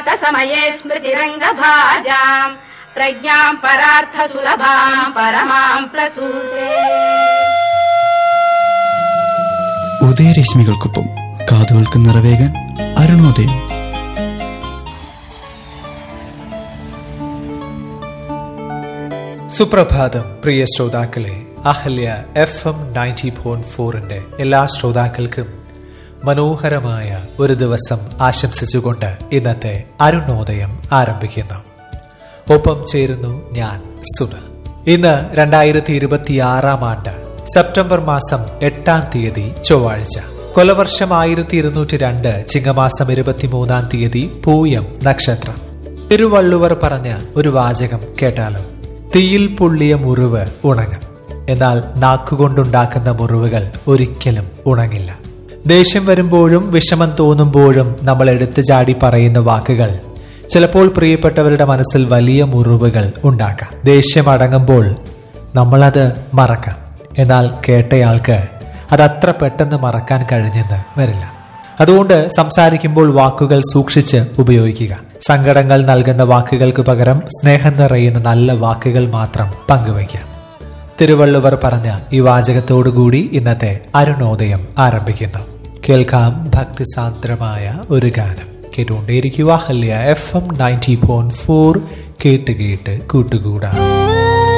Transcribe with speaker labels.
Speaker 1: प्रभातसमये स्मृतिरङ्गभाजाम् प्रज्ञाम् परार्थसुलभाम् परमाम् प्रसूते
Speaker 2: ഉദയരശ്മികൾക്കൊപ്പം കാതുകൾക്ക് നിറവേകാൻ അരുണോദയം
Speaker 3: സുപ്രഭാതം പ്രിയ ശ്രോതാക്കളെ Ahalya F M ninety point ഫോറിന്റെ എല്ലാ ശ്രോതാക്കൾക്കും മനോഹരമായ ഒരു ദിവസം ആശംസിച്ചുകൊണ്ട് ഇന്നത്തെ അരുണോദയം ആരംഭിക്കുന്നു ഒപ്പം ചേരുന്നു ഞാൻ സുന ഇന്ന് രണ്ടായിരത്തി ഇരുപത്തി ആറാം ആണ്ട് സെപ്റ്റംബർ മാസം എട്ടാം തീയതി ചൊവ്വാഴ്ച കൊലവർഷം ആയിരത്തി ഇരുന്നൂറ്റി രണ്ട് ചിങ്ങമാസം ഇരുപത്തിമൂന്നാം തീയതി പൂയം നക്ഷത്രം തിരുവള്ളുവർ പറഞ്ഞ ഒരു വാചകം കേട്ടാലോ തീയിൽ പൊള്ളിയ മുറിവ് ഉണങ്ങും എന്നാൽ നാക്കുകൊണ്ടുണ്ടാക്കുന്ന മുറിവുകൾ ഒരിക്കലും ഉണങ്ങില്ല ദേഷ്യം വരുമ്പോഴും വിഷമം തോന്നുമ്പോഴും നമ്മൾ എടുത്തു ചാടി പറയുന്ന വാക്കുകൾ ചിലപ്പോൾ പ്രിയപ്പെട്ടവരുടെ മനസ്സിൽ വലിയ മുറിവുകൾ ഉണ്ടാക്കാം ദേഷ്യം അടങ്ങുമ്പോൾ നമ്മളത് മറക്കാം എന്നാൽ കേട്ടയാൾക്ക് അത് അത്ര പെട്ടെന്ന് മറക്കാൻ കഴിഞ്ഞെന്ന് വരില്ല അതുകൊണ്ട് സംസാരിക്കുമ്പോൾ വാക്കുകൾ സൂക്ഷിച്ച് ഉപയോഗിക്കുക സങ്കടങ്ങൾ നൽകുന്ന വാക്കുകൾക്ക് പകരം സ്നേഹം നിറയുന്ന നല്ല വാക്കുകൾ മാത്രം പങ്കുവയ്ക്കാം തിരുവള്ളുവർ പറഞ്ഞ ഈ വാചകത്തോടുകൂടി ഇന്നത്തെ അരുണോദയം ആരംഭിക്കുന്നു കേൾക്കാം ഭക്തിസാന്ദ്രമായ ഒരു ഗാനം കേട്ടുകൊണ്ടേയിരിക്കുക Ahalya F M ninety point four കേട്ട് കേട്ട് കൂട്ടുകൂടാം